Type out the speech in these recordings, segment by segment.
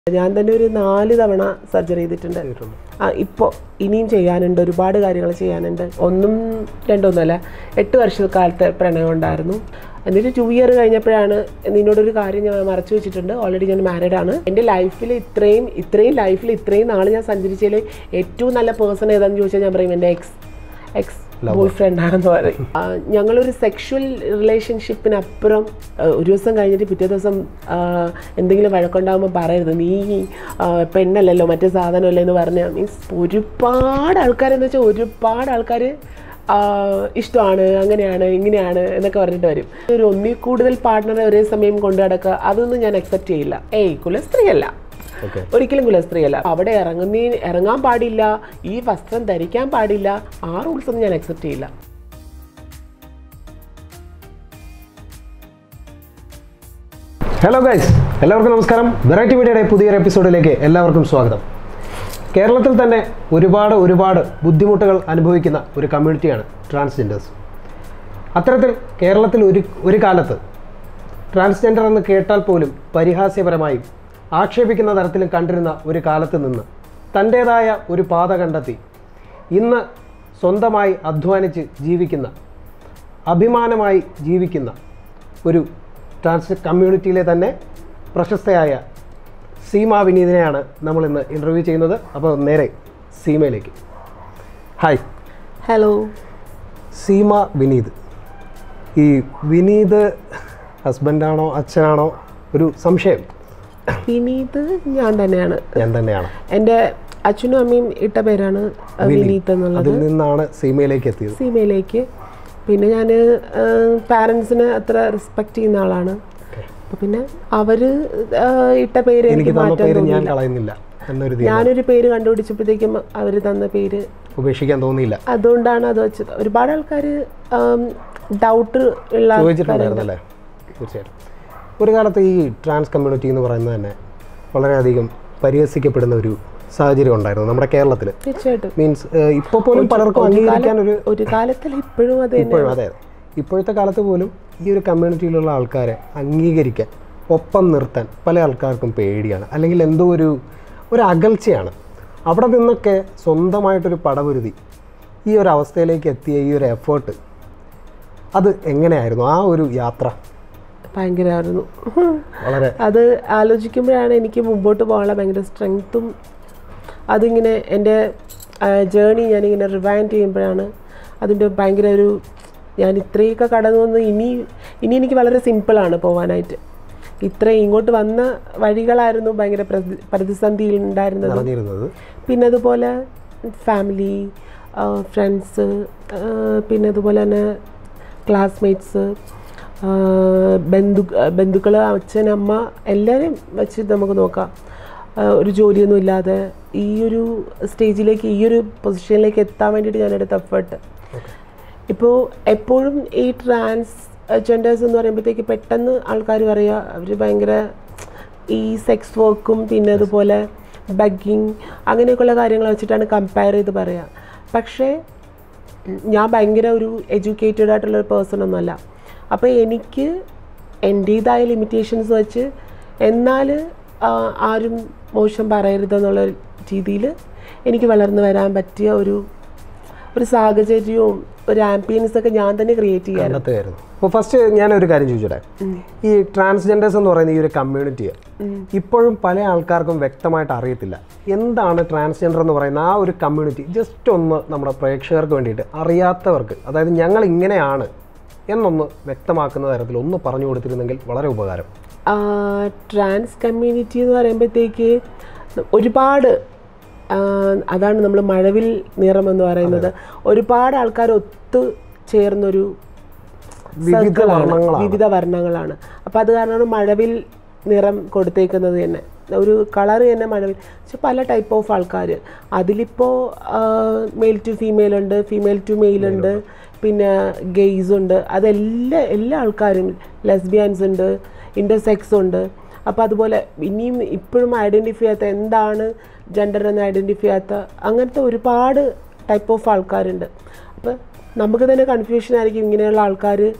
ഞാൻ തന്നെ ഒരു നാല് തവണ സർജറി ചെയ്തിട്ടുണ്ട് ആ ഇപ്പോൾ ഇനിയും ചെയ്യാനുണ്ട് ഒരുപാട് കാര്യങ്ങൾ ചെയ്യാനുണ്ട് ഒന്നും രണ്ടൊന്നുമല്ല എട്ട് വർഷക്കാലത്തെ പ്രണയം ഉണ്ടായിരുന്നു എന്നിട്ട് ടു ഇയർ കഴിഞ്ഞപ്പോഴാണ് നിന്നോടൊരു കാര്യം ഞാൻ മറച്ചു വെച്ചിട്ടുണ്ട് ഓൾറെഡി ഞാൻ മാരീഡ് ആണ് എൻ്റെ ലൈഫിൽ ഇത്രയും ഇത്രയും ലൈഫിൽ ഇത്രയും നാൾ ഞാൻ സഞ്ചരിച്ചതിൽ ഏറ്റവും നല്ല പേഴ്സൺ ഏതാണെന്ന് ചോദിച്ചാൽ ഞാൻ പറയും എൻ്റെ എക്സ് എക്സ് ബോയ് ഫ്രണ്ട് ആണെന്ന് പറയും ആ, ഞങ്ങളൊരു സെക്ഷുവൽ റിലേഷൻഷിപ്പിനപ്പുറം ആ, ഒരു ദിവസം കഴിഞ്ഞിട്ട് പിറ്റേ ദിവസം ആ, എന്തെങ്കിലും വഴക്കുണ്ടാകുമ്പോൾ പറയരുത് നീ ആ, പെണ്ണല്ലല്ലോ മറ്റേ സാധനമല്ലേ എന്ന് പറഞ്ഞാൽ മീൻസ് ഒരുപാട് ആൾക്കാരെന്ന് വെച്ചാൽ ഒരുപാട് ആൾക്കാർ ഇഷ്ടമാണ് അങ്ങനെയാണ് ഇങ്ങനെയാണ് എന്നൊക്കെ പറഞ്ഞിട്ട് വരും ഒരു ഒന്നിൽ കൂടുതൽ പാർട്ട്ണറെ ഒരേ സമയം കൊണ്ടു നടക്കുക അതൊന്നും ഞാൻ അക്സെപ്റ്റ് ചെയ്യില്ല ഏയ് കുലസ്ത്രീയല്ല ഓക്കെ ഒരിക്കലും കുലസ്ത്രീയല്ല അവിടെ ഇറങ്ങുന്നീ ഇറങ്ങാൻ പാടില്ല ഈ വസ്ത്രം ധരിക്കാൻ പാടില്ല ആ റൂൾസ് ഒന്നും ഞാൻ അക്സെപ്റ്റ് ചെയ്യില്ല ഹലോ ഗൈസ് എല്ലാവർക്കും നമസ്കാരം വെറൈറ്റി മീഡിയയുടെ പുതിയൊരു എപ്പിസോഡിലേക്ക് എല്ലാവർക്കും സ്വാഗതം കേരളത്തിൽ തന്നെ ഒരുപാട് ഒരുപാട് ബുദ്ധിമുട്ടുകൾ അനുഭവിക്കുന്ന ഒരു കമ്മ്യൂണിറ്റിയാണ് ട്രാൻസ്ജെൻഡേഴ്സ് അത്തരത്തിൽ കേരളത്തിൽ ഒരു ഒരു കാലത്ത് ട്രാൻസ്ജെൻഡർ എന്ന് കേട്ടാൽ പോലും പരിഹാസ്യപരമായും ആക്ഷേപിക്കുന്ന തരത്തിലും കണ്ടിരുന്ന ഒരു കാലത്ത് നിന്ന് തൻ്റേതായ ഒരു പാത കണ്ടെത്തി ഇന്ന് സ്വന്തമായി അധ്വാനിച്ച് ജീവിക്കുന്ന അഭിമാനമായി ജീവിക്കുന്ന ഒരു ട്രാൻസ് കമ്മ്യൂണിറ്റിയിലെ തന്നെ പ്രശസ്തയായ സീമ വിനീതിനെയാണ് നമ്മൾ ഇന്ന് ഇൻ്റർവ്യൂ ചെയ്യുന്നത് അപ്പോൾ നേരെ സീമയിലേക്ക് ഹായ് ഹലോ സീമ വിനീത് ഈ വിനീത് ഹസ്ബൻഡാണോ അച്ഛനാണോ ഒരു സംശയം വിനീത് ഞാൻ തന്നെയാണ് ഞാൻ തന്നെയാണ് എൻ്റെ അച്ഛനും അമ്മയും ഇട്ട പേരാണ് വിനീത് എന്നുള്ളത് അതിൽ നിന്നാണ് സീമയിലേക്ക് എത്തിയത് സീമയിലേക്ക് പിന്നെ ഞാൻ പാരൻസിനെ അത്ര റെസ്പെക്റ്റ് ചെയ്യുന്ന ആളാണ് അപ്പോൾ പിന്നെ അവർ ഇട്ട പേര് എനിക്ക് എനിക്ക് തന്ന മാറ്റാൻ പേര് ഞാൻ തോന്നിയില്ല കളയുന്നില്ല എന്നൊരു തീരുമാനം ഞാനൊരു പേര് കണ്ടുപിടിച്ചപ്പോഴത്തേക്കും അവർ തന്ന പേര് ഉപേക്ഷിക്കാൻ തോന്നിയില്ല അതുകൊണ്ടാണ് അത് വെച്ചത് ഒരുപാട് ആൾക്കാർ ഡൗട്ട് ഉള്ള ചോദിച്ചിട്ടുണ്ടായിരുന്നല്ലേ തീർച്ചയായിട്ടും ഒരു കാലത്ത് ഈ ട്രാൻസ് കമ്മ്യൂണിറ്റി എന്ന് പറയുന്നത് തന്നെ വളരെയധികം പരിഹസിക്കപ്പെടുന്ന ഒരു സാഹചര്യം ഉണ്ടായിരുന്നു നമ്മുടെ കേരളത്തിൽ തീർച്ചയായിട്ടും മീൻസ് ഇപ്പോൾ പോലും പലർക്കും അംഗീകരിക്കാൻ ഒരു ഒരു കാലത്തിൽ ഇപ്പോഴും അത് തന്നെ ഇപ്പോഴും അതെ ഇപ്പോഴത്തെ കാലത്ത് പോലും ഈ ഒരു കമ്മ്യൂണിറ്റിയിലുള്ള ആൾക്കാരെ അംഗീകരിക്കാൻ ഒപ്പം നിർത്താൻ പല ആൾക്കാർക്കും പേടിയാണ് അല്ലെങ്കിൽ എന്തോ ഒരു ഒരു അകൽച്ചയാണ് അവിടെ നിന്നൊക്കെ സ്വന്തമായിട്ടൊരു പടപൊരുതി ഈ ഒരു അവസ്ഥയിലേക്ക് എത്തിയ ഈ ഒരു എഫേർട്ട് അത് എങ്ങനെയായിരുന്നു ആ ഒരു യാത്ര ഭയങ്കരമായിരുന്നു വളരെ അത് ആലോചിക്കുമ്പോഴാണ് എനിക്ക് മുമ്പോട്ട് പോകാനുള്ള ഭയങ്കര സ്ട്രെങ്ത്തും അതിങ്ങനെ എൻ്റെ ജേണി ഞാനിങ്ങനെ റിവൈൻഡ് ചെയ്യുമ്പോഴാണ് അതിൻ്റെ ഭയങ്കര ഒരു ഞാൻ ഇത്രയൊക്കെ കടന്നു വന്ന് ഇനി ഇനി എനിക്ക് വളരെ സിമ്പിളാണ് പോകാനായിട്ട് ഇത്രയും ഇങ്ങോട്ട് വന്ന വഴികളായിരുന്നു ഭയങ്കര പ്രതി പ്രതിസന്ധിയിൽ ഉണ്ടായിരുന്നത് പറഞ്ഞിരുന്നത് പിന്നെ അതുപോലെ ഫാമിലി ഫ്രണ്ട്സ് പിന്നെ അതുപോലെ തന്നെ ക്ലാസ്മേറ്റ്സ് ബന്ധു ബന്ധുക്കൾ അച്ഛൻ അമ്മ എല്ലാവരെയും വെച്ച് നമുക്ക് നോക്കാം ആ, ഒരു ജോലിയൊന്നും ഇല്ലാതെ ഈ ഒരു സ്റ്റേജിലേക്ക് ഈ ഒരു പൊസിഷനിലേക്ക് എത്താൻ വേണ്ടിയിട്ട് ഞാൻ എടുത്ത എഫേർട്ട് ഇപ്പോൾ എപ്പോഴും ഈ ട്രാൻസ് ജെൻഡേഴ്സ് എന്ന് പറയുമ്പോഴത്തേക്ക് പെട്ടെന്ന് ആൾക്കാർ പറയുക അവർ ഭയങ്കര ഈ സെക്സ് വർക്കും പിന്നെ അതുപോലെ ബഗ്ഗിങ് അങ്ങനെയൊക്കെയുള്ള കാര്യങ്ങൾ വെച്ചിട്ടാണ് കമ്പയർ ചെയ്ത് പറയുക പക്ഷേ ഞാൻ ഭയങ്കര ഒരു എഡ്യൂക്കേറ്റഡ് ആയിട്ടുള്ള ഒരു പേഴ്സൺ ഒന്നുമല്ല അപ്പോൾ എനിക്ക് എൻ്റേതായ ലിമിറ്റേഷൻസ് വെച്ച് എന്നാൽ ആരും മോശം പറയരുതെന്നുള്ള രീതിയിൽ എനിക്ക് വളർന്നു വരാൻ പറ്റിയ ഒരു ഒരു സാഹചര്യവും ഒരു ആംബിയൻസ് ഒക്കെ ഞാൻ തന്നെ ക്രിയേറ്റ് ചെയ്യാൻ കണ്ടെത്തുകയായിരുന്നു അപ്പോൾ ഫസ്റ്റ് ഞാനൊരു കാര്യം ചോദിച്ചോട്ടെ ഈ ട്രാൻസ്ജെൻഡേഴ്സ് എന്ന് പറയുന്ന ഈ ഒരു കമ്മ്യൂണിറ്റിയെ ഇപ്പോഴും പല ആൾക്കാർക്കും വ്യക്തമായിട്ട് അറിയത്തില്ല എന്താണ് ട്രാൻസ്ജെൻഡർ എന്ന് പറയുന്ന ആ ഒരു കമ്മ്യൂണിറ്റി ജസ്റ്റ് ഒന്ന് നമ്മുടെ പ്രേക്ഷകർക്ക് വേണ്ടിയിട്ട് അറിയാത്തവർക്ക് അതായത് ഞങ്ങൾ ഇങ്ങനെയാണ് എന്നൊന്ന് വ്യക്തമാക്കുന്ന തരത്തിൽ ഒന്ന് പറഞ്ഞു കൊടുത്തിരുന്നെങ്കിൽ വളരെ ഉപകാരം ട്രാൻസ് കമ്മ്യൂണിറ്റി എന്ന് പറയുമ്പോഴത്തേക്ക് ഒരുപാട് ആ, അതാണ് നമ്മൾ മഴവിൽ നിറം എന്ന് പറയുന്നത് ഒരുപാട് ആൾക്കാർ ഒത്തു ചേർന്നൊരു വിവിധ circle ആണ്. വർണ്ണങ്ങളാണ്. വിവിധ വർണ്ണങ്ങളാണ് അപ്പോൾ അത് കാരണമാണ് മഴവിൽ നിറം കൊടുത്തേക്കുന്നത് തന്നെ ഒരു കളർ തന്നെ മഴവിൽ പക്ഷെ പല ടൈപ്പ് ഓഫ് ആൾക്കാർ അതിലിപ്പോൾ മെയിൽ ടു ഫീമെയിൽ ഉണ്ട് ഫീമെയിൽ ടു മെയിൽ ഉണ്ട് പിന്നെ ഗെയ്സ് ഉണ്ട് അതെല്ലാ എല്ലാ ആൾക്കാരും ലെസ്ബിയൻസ് ഉണ്ട് ഇൻ്റർസെക്സ് ഉണ്ട് അപ്പോൾ അതുപോലെ ഇനിയും ഇപ്പോഴും ഐഡൻറ്റിഫൈ ചെയ്യാത്ത എന്താണ് ജെൻഡർ എന്ന് ഐഡൻറ്റിഫൈ ചെയ്യാത്ത അങ്ങനത്തെ ഒരുപാട് ടൈപ്പ് ഓഫ് ആൾക്കാരുണ്ട് അപ്പോൾ നമുക്ക് തന്നെ കൺഫ്യൂഷൻ ആയിരിക്കും ഇങ്ങനെയുള്ള ആൾക്കാർ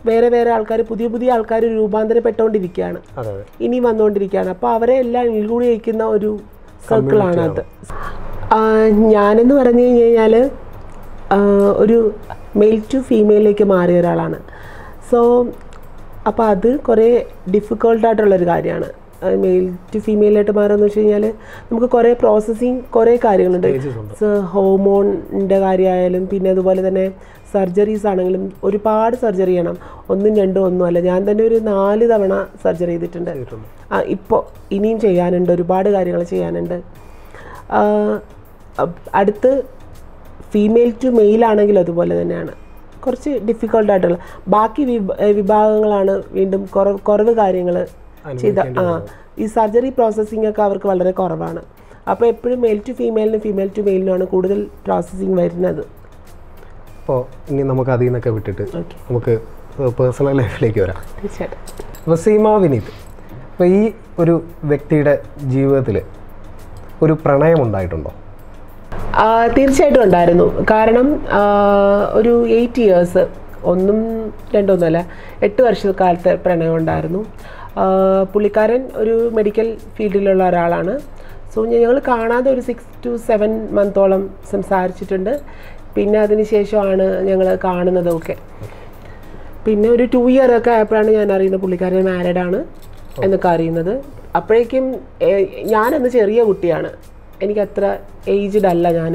വേറെ വേറെ ആൾക്കാർ പുതിയ പുതിയ ആൾക്കാർ രൂപാന്തരപ്പെട്ടുകൊണ്ടിരിക്കുകയാണ് അതെ അതെ ഇനി വന്നുകൊണ്ടിരിക്കുകയാണ് അപ്പോൾ അവരെ എല്ലാം ഇൻക്ലൂഡ് ചെയ്യിക്കുന്ന ഒരു സർക്കിളാണ് അത് ആ, ഞാനെന്ന് പറഞ്ഞു കഴിഞ്ഞ് കഴിഞ്ഞാൽ ഒരു മെയിൽ ടു ഫീമെയിലേക്ക് മാറിയ ഒരാളാണ് സോ അപ്പോൾ അത് കുറേ ഡിഫിക്കൾട്ടായിട്ടുള്ളൊരു കാര്യമാണ് മെയിൽ ടു ഫീമെയിലായിട്ട് മാറുകയെന്ന് വെച്ച് കഴിഞ്ഞാൽ നമുക്ക് കുറേ പ്രോസസ്സിങ് കുറേ കാര്യങ്ങളുണ്ട് Stages ഉണ്ട്. ഹോർമോണിൻ്റെ കാര്യമായാലും പിന്നെ അതുപോലെ തന്നെ സർജറീസ് ആണെങ്കിലും ഒരുപാട് സർജറി ചെയ്യണം ഒന്നും രണ്ടും ഒന്നും അല്ല ഞാൻ തന്നെ ഒരു നാല് തവണ സർജറി ചെയ്തിട്ടുണ്ട് ചെയ്തിട്ടുണ്ട്. ആ ഇപ്പോൾ ഇനിയും ചെയ്യാനുണ്ട് ഒരുപാട് കാര്യങ്ങൾ ചെയ്യാനുണ്ട് ആ, അപ്- അടുത്ത് ഫീമെയിൽ ടു മെയിൽ ആണെങ്കിലും അതുപോലെ തന്നെയാണ് കുറച്ച് ഡിഫിക്കൾട്ട് ആയിട്ടുള്ള ബാക്കി വിഭ ഏ, വിഭാഗങ്ങളാണ് വീണ്ടും കുറവ് കുറവ് കാര്യങ്ങൾ ചെയ്ത ആ ഈ സർജറി പ്രോസസ്സിംഗ് ഒക്കെ അവർക്ക് വളരെ കുറവാണ് അപ്പോൾ എപ്പോഴും മെയിൽ ടു ഫീമെയിലിനും ഫീമെയിൽ ടു മെയിലിനുമാണ് കൂടുതൽ പ്രോസസ്സിങ് വരുന്നത് അപ്പോൾ ഇനി നമുക്ക് അതിൽ നിന്നൊക്കെ വിട്ടിട്ട് ഓക്കെ നമുക്ക് പേഴ്സണൽ ലൈഫിലേക്ക് വരാം തീർച്ചയായിട്ടും അപ്പോൾ സീമ വിനീത് അപ്പോൾ ഈ ഒരു വ്യക്തിയുടെ ജീവിതത്തിൽ ഒരു പ്രണയം ഉണ്ടായിട്ടുണ്ടോ ആ, തീർച്ചയായിട്ടും ഉണ്ടായിരുന്നു കാരണം ആ, ഒരു എയ്റ്റ് ഇയേഴ്സ് ഒന്നും രണ്ടൊന്നുമല്ല എട്ട് വർഷക്കാലത്തെ പ്രണയം ഉണ്ടായിരുന്നു ആ, പുള്ളിക്കാരൻ ഒരു മെഡിക്കൽ ഫീൽഡിലുള്ള ഒരാളാണ് സോ ഞങ്ങൾ കാണാതെ ഒരു സിക്സ് ടു സെവൻ മന്തോളം സംസാരിച്ചിട്ടുണ്ട് പിന്നെ അതിന് ശേഷമാണ് ഞങ്ങൾ കാണുന്നതൊക്കെ പിന്നെ ഒരു ടു ഇയർ ഒക്കെ ആയപ്പോഴാണ് ഞാൻ അറിയുന്നത് പുള്ളിക്കാരൻ മാരീഡ് ആണ് എന്നൊക്കെ അറിയുന്നത് അപ്പോഴേക്കും ഏഹ്, ഞാനന്ന് ചെറിയ കുട്ടിയാണ് എനിക്ക് അത്ര ഏജ്ഡ് അല്ല ഞാൻ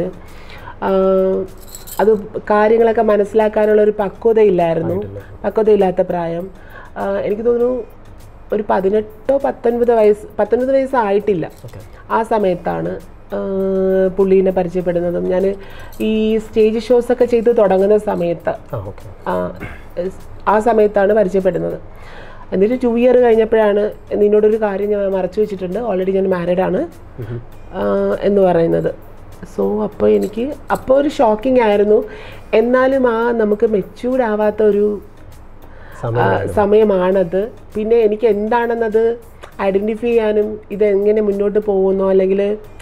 അത് കാര്യങ്ങളൊക്കെ മനസ്സിലാക്കാനുള്ള ഒരു പക്വതയില്ലായിരുന്നു പക്വതയില്ലാത്ത പ്രായം ആ, എനിക്ക് തോന്നുന്നു ഒരു പതിനെട്ടോ പത്തൊൻപത് വയസ്സ് പത്തൊൻപത് വയസ്സായിട്ടില്ല ആ സമയത്താണ് ആ, പുള്ളീനെ പരിചയപ്പെടുന്നതും ഞാൻ ഈ സ്റ്റേജ് ഷോസ് ഒക്കെ ചെയ്ത് തുടങ്ങുന്ന സമയത്ത് ആ ഓക്കെ ആ, എസ്- ആ സമയത്താണ് പരിചയപ്പെടുന്നത് എന്നിട്ട് ടു ഇയർ കഴിഞ്ഞപ്പോഴാണ് നിന്നോടൊരു കാര്യം ഞാൻ മറച്ചു വെച്ചിട്ടുണ്ട് ഓൾറെഡി ഞാൻ മാരീഡ് ആണ് ആ, എന്ന് പറയുന്നത് സോ അപ്പോൾ എനിക്ക് അപ്പോൾ ഒരു ഷോക്കിംഗ് ആയിരുന്നു എന്നാലും ആ നമുക്ക് മെച്യൂർഡ് ആവാത്ത ഒരു ആ, സമയം സമയമാണത് പിന്നെ എനിക്ക് എന്താണെന്നത് ഐഡൻറ്റിഫൈ ചെയ്യാനും ഇത് എങ്ങനെ മുന്നോട്ട് പോകുന്നോ അല്ലെങ്കിൽ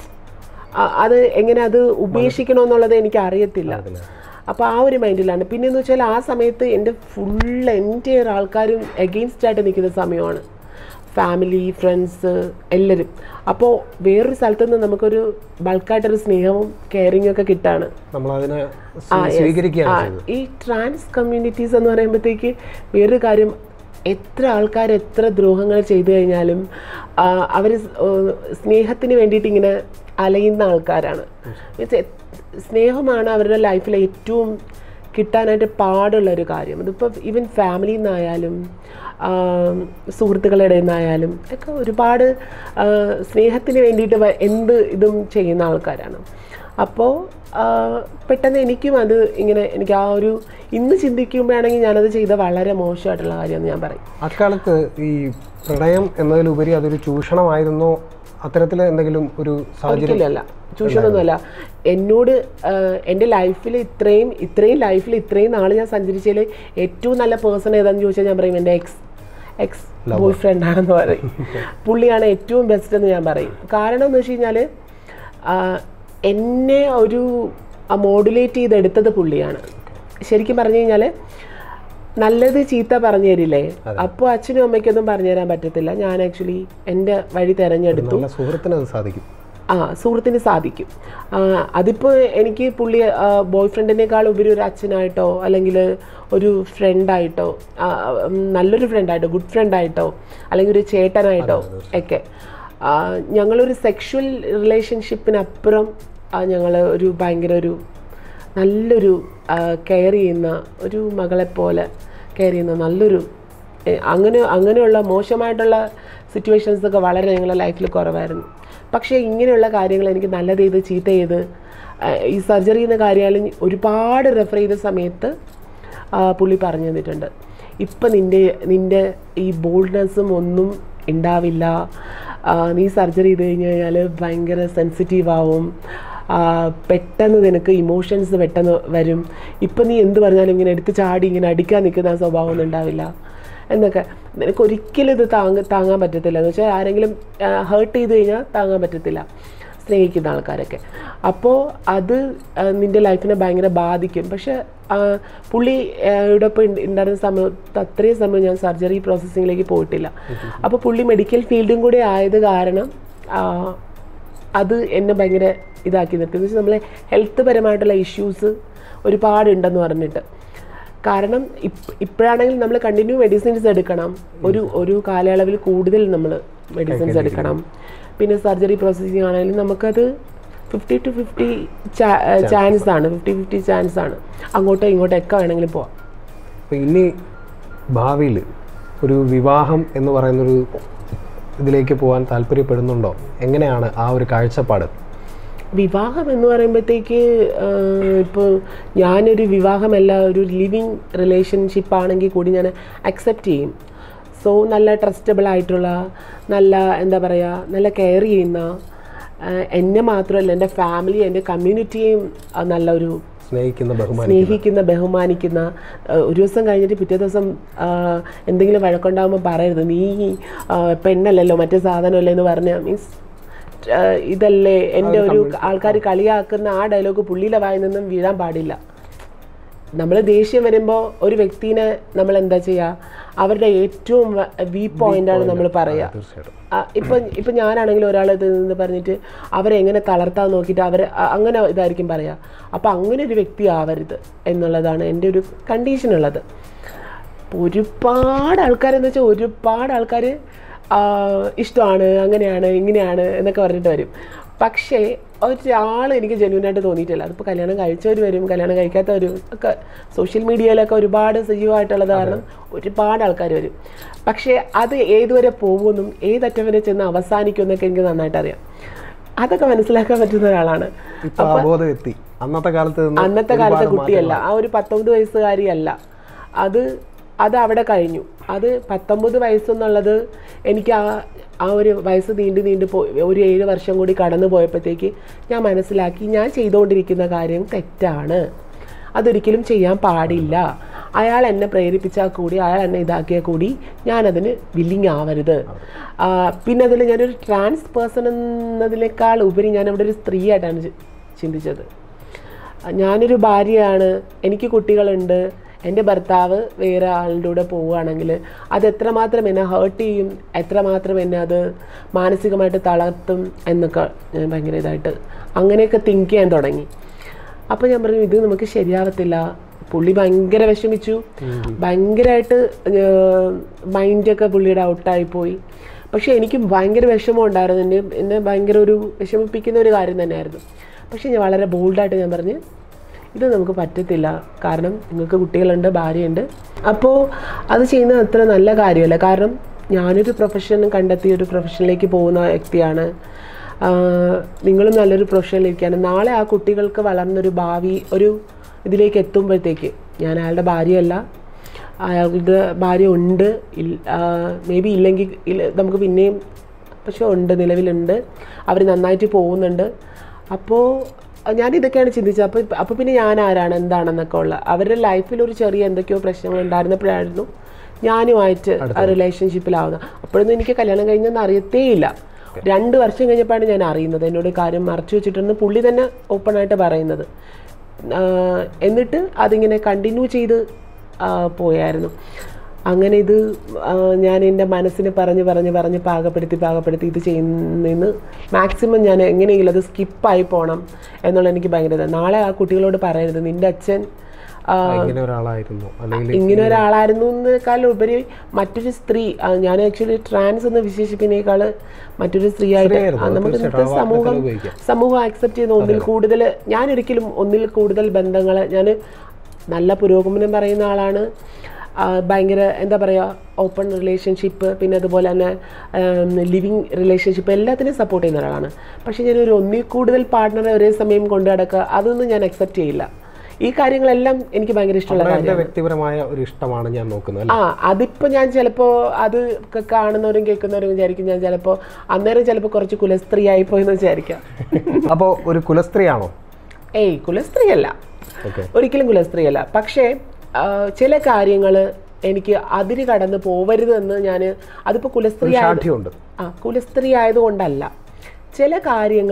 അത് എങ്ങനെ അത് ഉപേക്ഷിക്കണമെന്നുള്ളത് എനിക്ക് അറിയത്തില്ല അപ്പോൾ ആ ഒരു മൈൻഡിലാണ് പിന്നെ എന്ന് വെച്ചാൽ ആ സമയത്ത് എൻ്റെ ഫുൾ എൻ്റെ ആൾക്കാരും എഗെയിൻസ്റ്റ് ആയിട്ട് നിൽക്കുന്ന സമയമാണ് ഫാമിലി ഫ്രണ്ട്സ് എല്ലാവരും അപ്പോൾ വേറൊരു സ്ഥലത്ത് നിന്ന് നമുക്കൊരു ബൾക്കായിട്ടൊരു സ്നേഹവും കെയറിങ്ങും ഒക്കെ കിട്ടാണ് നമ്മളതിനെ ആ, yes. സ്വീകരിക്കുകയാണ് ആ, ചെയ്തത് ഈ ട്രാൻസ് കമ്മ്യൂണിറ്റീസ് എന്ന് പറയുമ്പോഴത്തേക്ക് വേറൊരു കാര്യം എത്ര ആൾക്കാർ എത്ര ദ്രോഹങ്ങൾ ചെയ്തു കഴിഞ്ഞാലും അവർ സ്നേഹത്തിന് വേണ്ടിയിട്ട് ഇങ്ങനെ അലയുന്ന ആൾക്കാരാണ് Means എ- സ്നേഹമാണ് അവരുടെ ലൈഫിലെ ഏറ്റവും കിട്ടാനായിട്ട് പാടുള്ള ഒരു കാര്യം അതിപ്പോൾ ഈവൻ ഫാമിലിയിൽ നിന്നായാലും സുഹൃത്തുക്കളുടെ ഇടയിൽ നിന്നായാലും ഒക്കെ ഒരുപാട് ആ, സ്നേഹത്തിന് വേണ്ടിയിട്ട് വ- എന്ത് ഇതും ചെയ്യുന്ന ആൾക്കാരാണ് അപ്പോൾ പെട്ടെന്ന് എനിക്കും അത് ഇങ്ങനെ എനിക്ക് ആ ഒരു ഇന്ന് ചിന്തിക്കുമ്പോഴാണെങ്കിൽ ഞാനത് ചെയ്ത വളരെ മോശമായിട്ടുള്ള കാര്യമെന്ന് ഞാൻ പറയും അക്കാലത്ത് ഈ പ്രണയം എന്നതിലുപരി അതൊരു ചൂഷണമായിരുന്നോ അത്തരത്തിൽ എന്തെങ്കിലും ഒരു സാഹചര്യം ഒരിക്കലല്ല ചൂഷണമൊന്നുമല്ല എന്നോട് ആഹ്, എൻ്റെ ലൈഫിൽ ഇത്രയും ഇത്രയും ലൈഫിൽ ഇത്രയും നാൾ ഞാൻ സഞ്ചരിച്ചതിൽ ഏറ്റവും നല്ല പേഴ്സൺ ഏതാണെന്ന് ചോദിച്ചാൽ ഞാൻ പറയും എൻ്റെ എക്സ് എക്സ് ബോയ് ഫ്രണ്ട് ആണെന്ന് പറയും പുള്ളിയാണ് ഏറ്റവും ബെസ്റ്റ് എന്ന് ഞാൻ പറയും കാരണം എന്ന് വെച്ച് കഴിഞ്ഞാൽ എന്നെ ഒരു മോഡുലേറ്റ് ചെയ്തെടുത്തത് പുള്ളിയാണ് ശരിക്കും പറഞ്ഞു കഴിഞ്ഞാൽ നല്ലത് ചീത്ത പറഞ്ഞു തരില്ലേ അപ്പോൾ അച്ഛനും അമ്മയ്ക്കൊന്നും പറഞ്ഞു തരാൻ പറ്റത്തില്ല ഞാൻ ആക്ച്വലി എൻ്റെ വഴി തിരഞ്ഞെടുത്തു നല്ല സുഹൃത്തിന് അത് സാധിക്കും ആ സുഹൃത്തിന് സാധിക്കും ആ, അതിപ്പോൾ എനിക്ക് പുള്ളി ബോയ് ഫ്രണ്ടിനേക്കാൾ ഉപരി ഒരു അച്ഛനായിട്ടോ അല്ലെങ്കിൽ ഒരു ഫ്രണ്ടായിട്ടോ ആ, ഉം, നല്ലൊരു ഫ്രണ്ടായിട്ടോ ഗുഡ് ഫ്രണ്ടായിട്ടോ അല്ലെങ്കിൽ ഒരു ചേട്ടനായിട്ടോ ഒക്കെ ആ, ഞങ്ങളൊരു സെക്ഷുവൽ റിലേഷൻഷിപ്പിനപ്പുറം ഞങ്ങൾ ഒരു ഭയങ്കര ഒരു നല്ലൊരു കെയർ ചെയ്യുന്ന ഒരു മകളെപ്പോലെ കെയർ ചെയ്യുന്ന നല്ലൊരു ഏ, അങ്ങനെ അങ്ങനെയുള്ള മോശമായിട്ടുള്ള സിറ്റുവേഷൻസ് ഒക്കെ വളരെ ഞങ്ങളുടെ ലൈഫിൽ കുറവായിരുന്നു പക്ഷേ ഇങ്ങനെയുള്ള കാര്യങ്ങൾ എനിക്ക് നല്ലത് ചെയ്ത് ചീത്ത ചെയ്ത് ആ, ഈ സർജറി എന്ന കാര്യമായാലും ഒരുപാട് റെഫർ ചെയ്ത സമയത്ത് ആ, പുള്ളി പറഞ്ഞു തന്നിട്ടുണ്ട് ഇപ്പം നിൻ്റെ നിൻ്റെ ഈ ബോൾഡ്നെസ്സും ഒന്നും ഉണ്ടാവില്ല ആ, നീ സർജറി ചെയ്ത് കഴിഞ്ഞ് കഴിഞ്ഞാൽ ഭയങ്കര സെൻസിറ്റീവ് ആവും ആ, പെട്ടെന്ന് നിനക്ക് ഇമോഷൻസ് പെട്ടെന്ന് വരും ഇപ്പം നീ എന്ത് പറഞ്ഞാലും ഇങ്ങനെ എടുത്ത് ചാടി ഇങ്ങനെ അടിക്കാൻ നിൽക്കുന്ന ആ സ്വഭാവം ഒന്നും ഉണ്ടാവില്ല എന്നൊക്കെ നിനക്ക് ഒരിക്കലും ഇത് താങ്ങ താങ്ങാൻ പറ്റത്തില്ല എന്ന് വെച്ചാൽ ആരെങ്കിലും ഹേർട്ട് ചെയ്ത് കഴിഞ്ഞാൽ താങ്ങാൻ പറ്റത്തില്ല സ്നേഹിക്കുന്ന ആൾക്കാരൊക്കെ അപ്പോൾ അത് ആ, നിൻ്റെ ലൈഫിനെ ഭയങ്കര ബാധിക്കും പക്ഷെ ആ, പുള്ളി ആ, യുടെ ഒപ്പം ഉണ്ട്- ഉണ്ടായിരുന്ന സമയത്ത് അത്രയും സമയം ഞാൻ സർജറി പ്രോസസ്സിങ്ങിലേക്ക് പോയിട്ടില്ല അപ്പോൾ പുള്ളി മെഡിക്കൽ ഫീൽഡും കൂടി ആയത് കാരണം ആ, അത് എന്നെ ഭയങ്കര ഇതാക്കി നിർത്തി എന്ന് വെച്ചാൽ നമ്മളെ ഹെൽത്ത് പരമായിട്ടുള്ള ഇഷ്യൂസ് ഒരുപാടുണ്ടെന്ന് പറഞ്ഞിട്ട് കാരണം ഇപ്പ് ഇപ്പോഴാണെങ്കിൽ നമ്മൾ കണ്ടിന്യൂ മെഡിസിൻസ് എടുക്കണം ഒരു ഒരു കാലയളവിൽ കൂടുതൽ നമ്മൾ മെഡിസിൻസ് എടുക്കണം പിന്നെ സർജറി പ്രോസസ്സിങ് ആണെങ്കിലും നമുക്കത് ഫിഫ്റ്റി ടു ഫിഫ്റ്റി ചാൻസ് ആണ് ഫിഫ്റ്റി ഫിഫ്റ്റി ചാൻസ് ആണ് അങ്ങോട്ടോ ഇങ്ങോട്ടോ ഒക്കെ വേണമെങ്കിലും പോവാം അപ്പോൾ ഇനി ഭാവിയിൽ ഒരു വിവാഹം എന്ന് പറയുന്നൊരു ഇതിലേക്ക് പോകാൻ താല്പര്യപ്പെടുന്നുണ്ടോ എങ്ങനെയാണ് ആ ഒരു കാഴ്ചപ്പാട് വിവാഹം എന്ന് പറയുമ്പോഴത്തേക്ക് ഇപ്പോൾ ഞാനൊരു വിവാഹമല്ല ഒരു ലിവിങ് റിലേഷൻഷിപ്പ് ആണെങ്കിൽ കൂടി ഞാൻ അക്സെപ്റ്റ് ചെയ്യും സോ നല്ല ട്രസ്റ്റബിൾ ആയിട്ടുള്ള നല്ല എന്താ പറയുക നല്ല കെയർ ചെയ്യുന്ന ആ, എന്നെ മാത്രമല്ല എൻ്റെ ഫാമിലി എൻ്റെ കമ്മ്യൂണിറ്റിയെയും ആ, നല്ലൊരു സ്നേഹിക്കുന്ന ബഹുമാനം സ്നേഹിക്കുന്ന ബഹുമാനിക്കുന്ന ആ, ഒരു ദിവസം കഴിഞ്ഞിട്ട് പിറ്റേ ദിവസം ആ, എന്തെങ്കിലും വഴക്കുണ്ടാകുമ്പോൾ പറയരുത് നീ ആ, പെണ്ണല്ലല്ലോ മറ്റേ സാധനമല്ലേ എന്ന് പറഞ്ഞ മീൻസ് ഇതല്ലേ എൻ്റെ ഒരു ആൾക്കാർ കളിയാക്കുന്ന ആ ഡയലോഗ് പുള്ളിയിലെ വായിൽ നിന്നും വീഴാൻ പാടില്ല നമ്മൾ ദേഷ്യം വരുമ്പോൾ ഒരു വ്യക്തിനെ നമ്മൾ എന്താ ചെയ്യുക അവരുടെ ഏറ്റവും വീക്ക് പോയിന്റാണ് നമ്മൾ പറയുക തീർച്ചയായിട്ടും ആ, ഇപ്പൊ ഇപ്പൊ ഞാനാണെങ്കിലും ഒരാൾ ഇത് നിന്ന് പറഞ്ഞിട്ട് അവരെ എങ്ങനെ തളർത്താൻ നോക്കിയിട്ട് അവരെ അ- അങ്ങനെ ഇതായിരിക്കും പറയാ അപ്പൊ അങ്ങനെ ഒരു വ്യക്തി ആവരുത് എന്നുള്ളതാണ് എൻ്റെ ഒരു കണ്ടീഷൻ ഉള്ളത് അപ്പൊ ഒരുപാട് ആൾക്കാരെന്ന് വെച്ചാൽ ഒരുപാട് ആൾക്കാർ ഇഷ്ടമാണ് അങ്ങനെയാണ് ഇങ്ങനെയാണ് എന്നൊക്കെ പറഞ്ഞിട്ട് വരും പക്ഷേ ഒരാൾ എനിക്ക് ജെന്യൂനായിട്ട് തോന്നിയിട്ടില്ല അതിപ്പോൾ കല്യാണം കഴിച്ചവർ വരും കല്യാണം കഴിക്കാത്തവരും ഒക്കെ സോഷ്യൽ മീഡിയയിലൊക്കെ ഒരുപാട് സജീവമായിട്ടുള്ളത് കാരണം ഒരുപാട് ആൾക്കാർ വരും പക്ഷേ അത് ഏതുവരെ പോകുമെന്നും ഏതറ്റം വരെ ചെന്ന് അവസാനിക്കുമെന്നൊക്കെ എനിക്ക് നന്നായിട്ട് അറിയാം അതൊക്കെ മനസ്സിലാക്കാൻ പറ്റുന്ന ഒരാളാണ് ഇപ്പൊ അബോധം എത്തി അന്നത്തെ കാലത്ത് നിന്ന് അന്നത്തെ കാലത്തെ കുട്ടിയല്ല ആ ഒരു പത്തൊമ്പത് വയസ്സുകാരിയല്ല അത് അത് അവിടെ കഴിഞ്ഞു അത് പത്തൊമ്പത് വയസ്സെന്നുള്ളത് എനിക്ക് ആ ആ ഒരു വയസ്സ് നീണ്ടു നീണ്ടു പോയി ഒരു ഏഴ് വർഷം കൂടി കടന്നു പോയപ്പോഴത്തേക്ക് ഞാൻ മനസ്സിലാക്കി ഞാൻ ചെയ്തുകൊണ്ടിരിക്കുന്ന കാര്യം തെറ്റാണ് അതൊരിക്കലും ചെയ്യാൻ പാടില്ല അയാൾ എന്നെ പ്രേരിപ്പിച്ചാൽ കൂടി അയാൾ എന്നെ ഇതാക്കിയാൽ കൂടി ഞാനതിന് വില്ലിങ് ആവരുത് ആ, പിന്നെ അതിൽ ഞാനൊരു ട്രാൻസ് പേഴ്സൺ എന്നതിനേക്കാൾ ഉപരി ഞാൻ അവിടെ ഒരു സ്ത്രീയായിട്ടാണ് ചി- ചിന്തിച്ചത് ഞാനൊരു ഭാര്യയാണ് എനിക്ക് കുട്ടികളുണ്ട് എൻ്റെ ഭർത്താവ് വേറെ ആളുടെ കൂടെ പോവുകയാണെങ്കിൽ അത് എത്രമാത്രം എന്നെ ഹേർട്ട് ചെയ്യും എത്രമാത്രം എന്നെ അത് മാനസികമായിട്ട് തളർത്തും എന്നൊക്കെ ഞാൻ ഭയങ്കര ഇതായിട്ട് അങ്ങനെയൊക്കെ തിങ്ക് ചെയ്യാൻ തുടങ്ങി അപ്പോൾ ഞാൻ പറഞ്ഞു ഇത് നമുക്ക് ശരിയാവത്തില്ല പുള്ളി ഭയങ്കര വിഷമിച്ചു ഭയങ്കരമായിട്ട് മൈൻഡൊക്കെ പുള്ളിയുടെ ഔട്ടായിപ്പോയി പക്ഷേ എനിക്ക് ഭയങ്കര വിഷമം ഉണ്ടായിരുന്നു എന്നെ എന്നെ ഭയങ്കര ഒരു വിഷമിപ്പിക്കുന്ന ഒരു കാര്യം തന്നെയായിരുന്നു പക്ഷേ ഞാൻ വളരെ ബോൾഡായിട്ട് ഞാൻ പറഞ്ഞ് ഇത് നമുക്ക് പറ്റത്തില്ല കാരണം നിങ്ങൾക്ക് കുട്ടികളുണ്ട് ഭാര്യയുണ്ട് അപ്പോൾ അത് ചെയ്യുന്നത് അത്ര നല്ല കാര്യമല്ല കാരണം ഞാനൊരു പ്രൊഫഷൻ കണ്ടെത്തി ഒരു പ്രൊഫഷനിലേക്ക് പോകുന്ന വ്യക്തിയാണ് ആഹ് നിങ്ങളും നല്ലൊരു പ്രൊഫഷനിലിരിക്കുകയാണ് നാളെ ആ കുട്ടികൾക്ക് വളർന്നൊരു ഭാവി ഒരു ഇതിലേക്ക് എത്തുമ്പോഴത്തേക്ക് ഞാൻ അയാളുടെ ഭാര്യയല്ല അയാളുടെ ഭാര്യ ഉണ്ട് മേ ബി ഇല്ലെങ്കിൽ ഇല്ല നമുക്ക് പിന്നെയും പക്ഷെ ഉണ്ട് നിലവിലുണ്ട് അവർ നന്നായിട്ട് പോകുന്നുണ്ട് അപ്പോൾ ഞാൻ ഇതൊക്കെയാണ് ചിന്തിച്ചത് അപ്പോൾ അപ്പോൾ പിന്നെ ഞാൻ ആരാണ് എന്താണെന്നൊക്കെ ഉള്ള അവരുടെ ലൈഫിൽ ഒരു ചെറിയ എന്തൊക്കെയോ പ്രശ്നങ്ങൾ ഉണ്ടായിരുന്നപ്പോഴായിരുന്നു ഞാനുമായിട്ട് ആ റിലേഷൻഷിപ്പിലാവുന്നത് അപ്പോഴൊന്നും എനിക്ക് കല്യാണം കഴിഞ്ഞെന്ന് അറിയത്തേയില്ല രണ്ട് വർഷം കഴിഞ്ഞപ്പോഴാണ് ഞാൻ അറിയുന്നത് എന്നോട് കാര്യം മറച്ചു വെച്ചിട്ടെന്ന് പുള്ളി തന്നെ ഓപ്പണായിട്ട് പറയുന്നത് ആഹ് എന്നിട്ട് അതിങ്ങനെ കണ്ടിന്യൂ ചെയ്ത് ആഹ് പോയായിരുന്നു അങ്ങനെ ഇത് ആഹ് ഞാൻ എൻ്റെ മനസ്സിനെ പറഞ്ഞ് പറഞ്ഞ് പറഞ്ഞ് പാകപ്പെടുത്തി പാകപ്പെടുത്തി ഇത് ചെയ്യുന്നതിന് മാക്സിമം ഞാൻ എങ്ങനെയെങ്കിലും അത് സ്കിപ്പായി പോകണം എന്നുള്ള എനിക്ക് ഭയങ്കര ഇതാണ്. നാളെ ആ കുട്ടികളോട് പറയരുത് നിൻ്റെ അച്ഛൻ ആഹ് ഇങ്ങനെ ഒരാളായിരുന്നു അല്ലെങ്കിൽ ഇങ്ങനെ ഒരാളായിരുന്നു എന്നേക്കാൾ ഉപരി മറ്റൊരു സ്ത്രീ ആ, ഞാൻ ആക്ച്വലി ട്രാൻസ് എന്ന് വിശേഷിപ്പിനേക്കാൾ മറ്റൊരു സ്ത്രീ ആയിട്ട് സ്ത്രീയായിരുന്നു. ആ, നമുക്ക് തീർച്ചയായിട്ടും. ഇന്നത്തെ ആ വാക്കിനെ സമൂഹം ഉപയോഗിക്കാം. സമൂഹം ആക്സെപ്റ്റ് ചെയ്യുന്ന ഒന്നിൽ കൂടുതൽ ഞാൻ ഒരിക്കലും ഒന്നിൽ കൂടുതൽ ബന്ധങ്ങൾ ഞാൻ നല്ല പുരോഗമനം പറയുന്ന ആളാണ് ആ, ഭയങ്കര എന്താ പറയുക ഓപ്പൺ റിലേഷൻഷിപ്പ് പിന്നെ അതുപോലെ തന്നെ ലിവിങ് റിലേഷൻഷിപ്പ് എല്ലാത്തിനെയും സപ്പോർട്ട് ചെയ്യുന്ന ഒരാളാണ് പക്ഷേ ഞാൻ ഒരു ഒന്നിൽ കൂടുതൽ പാർട്ട്ണറെ ഒരേ സമയം കൊണ്ടു നടക്കുക അതൊന്നും ഞാൻ അക്സെപ്റ്റ് ചെയ്യില്ല ഈ കാര്യങ്ങളെല്ലാം എനിക്ക് ഭയങ്കര ഇഷ്ടമുള്ള അവിടെ കാര്യമാണ് എൻ്റെ വ്യക്തിപരമായ ഒരു ഇഷ്ടമാണ് ഞാൻ നോക്കുന്നത് അല്ലേ ആ അതിപ്പോ ഞാൻ ചിലപ്പോ അത് ഒക്കെ കാണുന്നവരും കേൾക്കുന്നവരും വിചാരിക്കും ഞാൻ ചിലപ്പോ അന്നേരം ചിലപ്പോ കുറച്ച് കുലസ്ത്രീ ആയി പോയെന്ന് വിചാരിക്കാം അപ്പോൾ ഒരു കുലസ്ത്രീയാണോ ഏയ് കുലസ്ത്രീയല്ല ഓക്കെ ഒരിക്കലും കുലസ്ത്രീയല്ല പക്ഷേ ആ, ചില കാര്യങ്ങൾ എനിക്ക് അതിര് കടന്ന് പോവരുത് എന്ന് ഞാൻ അതിപ്പോൾ കുലസ്ത്രീ ആയത് ഷാഠ്യമുണ്ട് ആ കുലസ്ത്രീ ആയതുകൊണ്ടല്ല ചില കാര്യങ്ങൾ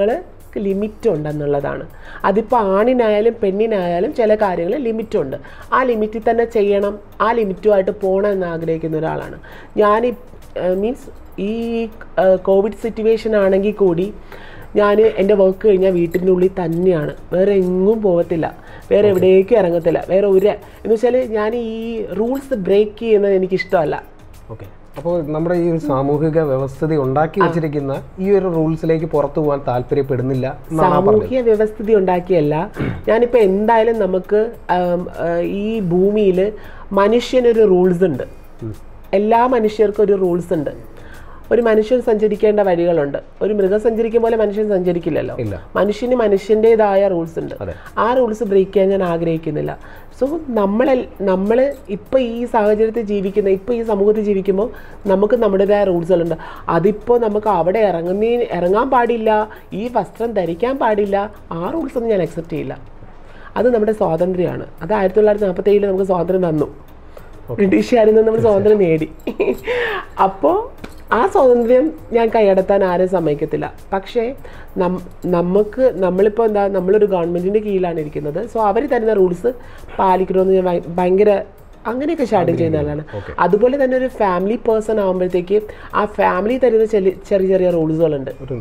റിസ്ക് ലിമിറ്റ് ഉണ്ടെന്നുള്ളതാണ് അതിപ്പോൾ ആണിനായാലും പെണ്ണിനായാലും ചില കാര്യങ്ങളിൽ ലിമിറ്റുണ്ട് ആ ലിമിറ്റിൽ തന്നെ ചെയ്യണം ആ ലിമിറ്റുമായിട്ട് പോകണം എന്ന് ആഗ്രഹിക്കുന്ന ഒരാളാണ് ഞാൻ മീൻസ് ഈ കോവിഡ് സിറ്റുവേഷൻ ആണെങ്കിൽ കൂടി ഞാൻ എൻ്റെ വർക്ക് കഴിഞ്ഞാൽ വീട്ടിൻ്റെ ഉള്ളിൽ തന്നെയാണ് വേറെ എങ്ങും പോകത്തില്ല വേറെ എവിടേക്കും ഇറങ്ങത്തില്ല വേറെ ഒരു എന്ന് വെച്ചാൽ ഞാൻ ഈ റൂൾസ് ബ്രേക്ക് ചെയ്യുന്നത് എനിക്കിഷ്ടമല്ല ഓക്കെ അപ്പോൾ നമ്മുടെ ഈ ഒരു സാമൂഹിക വ്യവസ്ഥിതി ഉണ്ടാക്കി വെച്ചിരിക്കുന്ന ഈ ഒരു റൂൾസിലേക്ക് പുറത്തു പോകാൻ താല്പര്യപ്പെടുന്നില്ല എന്നാണ് ആ പറഞ്ഞത് സാമൂഹ്യ വ്യവസ്ഥിതി ഉണ്ടാക്കിയല്ല ഞാനിപ്പോൾ എന്തായാലും നമുക്ക് ആം, ആ, ഈ ഭൂമിയിൽ മനുഷ്യനൊരു റൂൾസ് ഉണ്ട് എല്ലാ മനുഷ്യർക്കും ഒരു റൂൾസ് ഉണ്ട് ഒരു മനുഷ്യൻ സഞ്ചരിക്കേണ്ട വഴികളുണ്ട് ഒരു മൃഗം സഞ്ചരിക്കും പോലെ മനുഷ്യൻ സഞ്ചരിക്കില്ലല്ലോ ഇല്ല. മനുഷ്യന് മനുഷ്യൻ്റെതായ റൂൾസ് ഉണ്ട് അതെ. ആ റൂൾസ് ബ്രേക്ക് ചെയ്യാൻ ഞാൻ ആഗ്രഹിക്കുന്നില്ല സോ നമ്മളെ നമ്മൾ ഇപ്പോൾ ഈ സാഹചര്യത്തിൽ ജീവിക്കുന്ന ഇപ്പോൾ ഈ സമൂഹത്തിൽ ജീവിക്കുമ്പോൾ നമുക്ക് നമ്മുടേതായ റൂൾസുകളുണ്ട് അതിപ്പോൾ നമുക്ക് അവിടെ ഇറങ്ങുന്ന ഇറങ്ങാൻ പാടില്ല ഈ വസ്ത്രം ധരിക്കാൻ പാടില്ല ആ റൂൾസ് ഒന്നും ഞാൻ അക്സെപ്റ്റ് ചെയ്യില്ല അത് നമ്മുടെ സ്വാതന്ത്ര്യമാണ് അത് ആയിരത്തി തൊള്ളായിരത്തി നാൽപ്പത്തി ഏഴിൽ നമുക്ക് സ്വാതന്ത്ര്യം തന്നു ബ്രിട്ടീഷുകാരിൽ നിന്ന് നമ്മൾ സ്വാതന്ത്ര്യം നേടി അപ്പോൾ ആ സ്വാതന്ത്ര്യം ഞാൻ കൈയടത്താൻ ആരും സമ്മതിക്കത്തില്ല പക്ഷേ നം നമുക്ക് നമ്മളിപ്പോൾ എന്താ നമ്മളൊരു ഗവൺമെൻറ്റിൻ്റെ കീഴിലാണ് ഇരിക്കുന്നത് സോ അവർ തരുന്ന റൂൾസ് പാലിക്കണമെന്ന് ഞാൻ ഭയ- ഭയങ്കര അങ്ങനെയൊക്കെ സ്റ്റാർട്ട് ചെയ്യുന്ന ആളാണ് അതുപോലെ തന്നെ ഒരു ഫാമിലി പേഴ്സൺ ആകുമ്പോഴത്തേക്ക് ആ ഫാമിലി തരുന്ന ചെറിയ ചെറിയ ചെറിയ റൂൾസുകളുണ്ട് ഒരു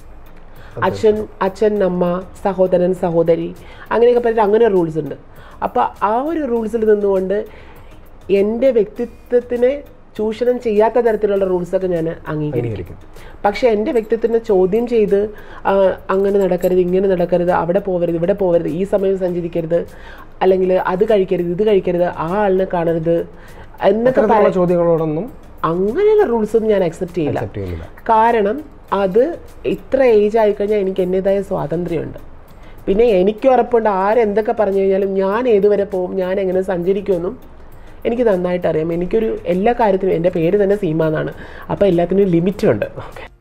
അച്ഛൻ അച്ഛൻ അമ്മ സഹോദരൻ സഹോദരി അങ്ങനെയൊക്കെ പറഞ്ഞിട്ട് അങ്ങനെ റൂൾസ് ഉണ്ട് അപ്പോൾ ആ ഒരു റൂൾസിൽ നിന്നുകൊണ്ട് എൻ്റെ വ്യക്തിത്വത്തിനെ ചൂഷണം ചെയ്യാത്ത തരത്തിലുള്ള റൂൾസൊക്കെ ഞാൻ അംഗീകരിക്കും പക്ഷേ എൻ്റെ വ്യക്തിത്വത്തിനെ ചോദ്യം ചെയ്ത് ആ, അങ്ങനെ നടക്കരുത് ഇങ്ങനെ നടക്കരുത് അവിടെ പോകരുത് ഇവിടെ പോകരുത് ഈ സമയം സഞ്ചരിക്കരുത് അല്ലെങ്കിൽ അത് കഴിക്കരുത് ഇത് കഴിക്കരുത് ആ ആളിനെ കാണരുത് എന്നൊക്കെ പറ ഇത്തരത്തിലുള്ള ചോദ്യങ്ങളോടൊന്നും അങ്ങനെയുള്ള റൂൾസൊന്നും ഞാൻ അക്സെപ്റ്റ് ചെയ്യില്ല അക്സെപ്റ്റ് ചെയ്യുന്നില്ല കാരണം അത് ഇത്ര ഏജ് ആയിക്കഴിഞ്ഞാൽ എനിക്ക് എൻ്റെതായ സ്വാതന്ത്ര്യമുണ്ട് പിന്നെ എനിക്ക് ഉറപ്പുണ്ട് ആരെന്തൊക്കെ പറഞ്ഞു കഴിഞ്ഞാലും ഞാൻ ഏതുവരെ പോകും ഞാൻ എങ്ങനെ സഞ്ചരിക്കുമെന്നും എനിക്ക് നന്നായിട്ട് അറിയാം എനിക്കൊരു എല്ലാ കാര്യത്തിനും എൻ്റെ പേര് തന്നെ സീമ എന്നാണ് അപ്പോൾ എല്ലാത്തിനും ലിമിറ്റുണ്ട്